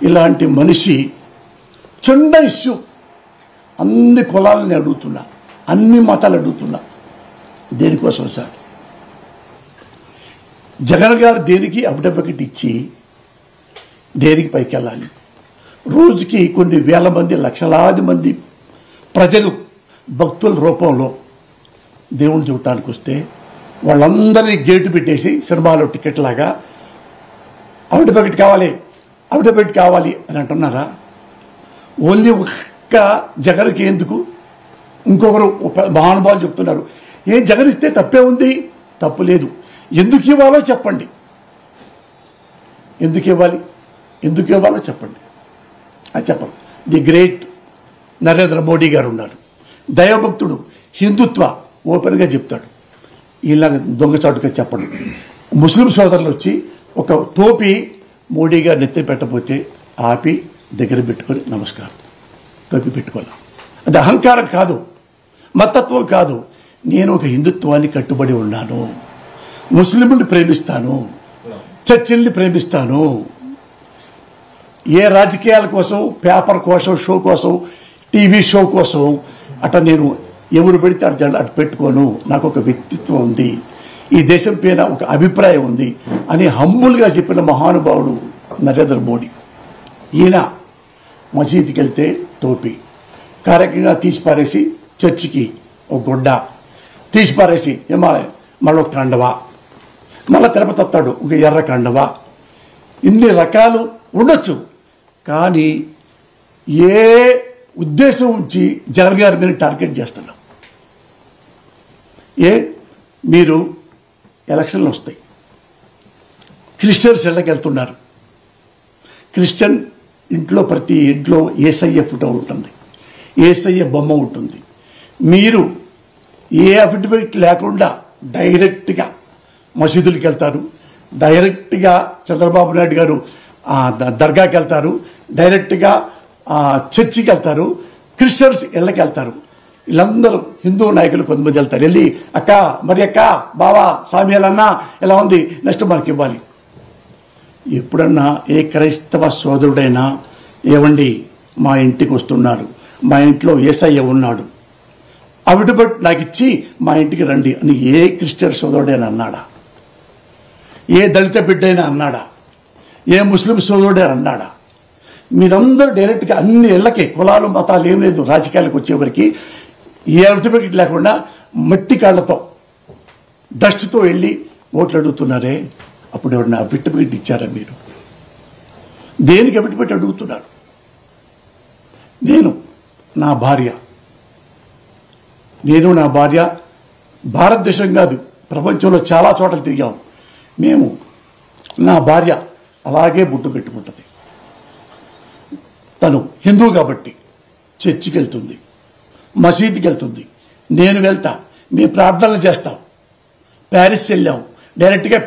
ఇలాంటి మనిషి చిన్న ఇష్యూ అన్ని కులాలని అడుగుతున్నా అన్ని మతాలు అడుగుతున్నా దేనికోసం సార్ జగన్ గారు దేనికి అప్డబకెట్ ఇచ్చి దేనికి పైకి వెళ్ళాలి రోజుకి కొన్ని వేల మంది లక్షలాది మంది ప్రజలు భక్తుల రూపంలో దేవుని చూడటానికి వస్తే వాళ్ళందరినీ గేటు పెట్టేసి సినిమాలో టికెట్ లాగా ఆవిడ ప్యాకెట్ కావాలి ఆవిడ ప్యాకెట్ కావాలి అని అంటున్నారా ఓన్లీ ఒక్క జగన్కి ఎందుకు ఇంకొకరు ఒక మహానుభావులు చెప్తున్నారు ఏం జగన్ ఇస్తే తప్పే ఉంది తప్పు లేదు ఎందుకు ఇవ్వాలో చెప్పండి ఎందుకు ఇవ్వాలి ఎందుకు ఇవ్వాలో చెప్పండి అది చెప్పరు ది గ్రేట్ నరేంద్ర మోడీ గారు ఉన్నారు దైవభక్తుడు హిందుత్వ ఓపెన్గా చెప్తాడు ఇలాగ దొంగచాటుగా చెప్పడు ముస్లిం సోదరులు వచ్చి ఒక టోపీ మోడీ గారు నెత్తి పెట్టబోతే ఆపి దగ్గర పెట్టుకొని నమస్కారం టోపీ పెట్టుకోవాలి అది అహంకారం కాదు మతత్వం కాదు నేను ఒక హిందుత్వాన్ని కట్టుబడి ఉన్నాను ముస్లింని ప్రేమిస్తాను చర్చిల్ని ప్రేమిస్తాను ఏ రాజకీయాల కోసం పేపర్ కోసం షో కోసం టీవీ షో కోసం అట నేను ఎవరు పెడితే అటు జెండా అటు పెట్టుకోను నాకు ఒక వ్యక్తిత్వం ఉంది ఈ దేశం పైన ఒక అభిప్రాయం ఉంది అని హంబుల్గా చెప్పిన మహానుభావుడు నరేంద్ర మోడీ ఈయన మసీదుకి వెళ్తే టోపీ కార్యక్రమంగా తీసి పారేసి చర్చికి ఒక గుడ్డ తీసి పారేసి ఏమా మళ్ళీ ఒక కండవా మళ్ళీ తిరుపతి వస్తాడు ఒక ఎర్ర కండవా ఇన్ని రకాలు ఉండొచ్చు కానీ ఏ ఉద్దేశం ఉంచి జగన్ గారి మీద టార్గెట్ చేస్తున్నాం ఏ మీరు ఎలక్షన్లు వస్తాయి క్రిస్టియన్స్ ఇళ్ళకి వెళ్తున్నారు క్రిస్టియన్ ఇంట్లో ప్రతి ఇంట్లో ఏసయ్య ఫోటో ఉంటుంది ఏసయ్య బొమ్మ ఉంటుంది మీరు ఏ అఫిడవిట్ లేకుండా డైరెక్ట్గా మసీదులకు వెళ్తారు డైరెక్ట్గా చంద్రబాబు నాయుడు గారు ఆ, ద- దర్గాకి వెళ్తారు డైరెక్ట్గా ఆ, చర్చికి వెళ్తారు క్రిస్టియన్స్ ఇళ్ళకి వెళ్తారు వీళ్ళందరూ హిందూ నాయకులు కొంతమంది వెళ్తారు వెళ్ళి అక్క మరి అక్క బావా సామ్యాలన్నా ఎలా ఉంది నెక్స్ట్ మనకి ఇవ్వాలి ఎప్పుడన్నా ఏ క్రైస్తవ సోదరుడైనా ఏవండి మా ఇంటికి వస్తున్నారు మా ఇంట్లో ఏసయ్య ఉన్నాడు అవిటి బట్ నాకు ఇచ్చి మా ఇంటికి రండి అని ఏ క్రిస్టియన్ సోదరుడైనా అన్నాడా ఏ దళిత బిడ్డైనా అన్నాడా ఏ ముస్లిం సోదరుడైనా అన్నాడా మీరందరూ డైరెక్ట్గా అన్ని ఇళ్ళకి కులాలు మతాలు ఏం లేదు రాజకీయాలకు వచ్చేవరకు ఏ అవిటిబెట్ లేకుండా మట్టి కాళ్ళతో డస్ట్తో వెళ్ళి ఓట్లు అడుగుతున్నారే అప్పుడు ఎవరన్నా అవిటిబెట్ ఇచ్చారా మీరు దేనికి అవిటిబెట్ అడుగుతున్నారు నేను నా భార్య నేను నా భార్య భారతదేశం కాదు ప్రపంచంలో చాలా చోట్ల తిరిగాం మేము నా భార్య అలాగే బుట్టు పెట్టుకుంటుంది తను హిందూ కాబట్టి చర్చికి వెళ్తుంది మసీద్కి వెళ్తుంది నేను వెళ్తా మేము ప్రార్థనలు చేస్తాం ప్యారిస్ వెళ్ళాం డైరెక్ట్గా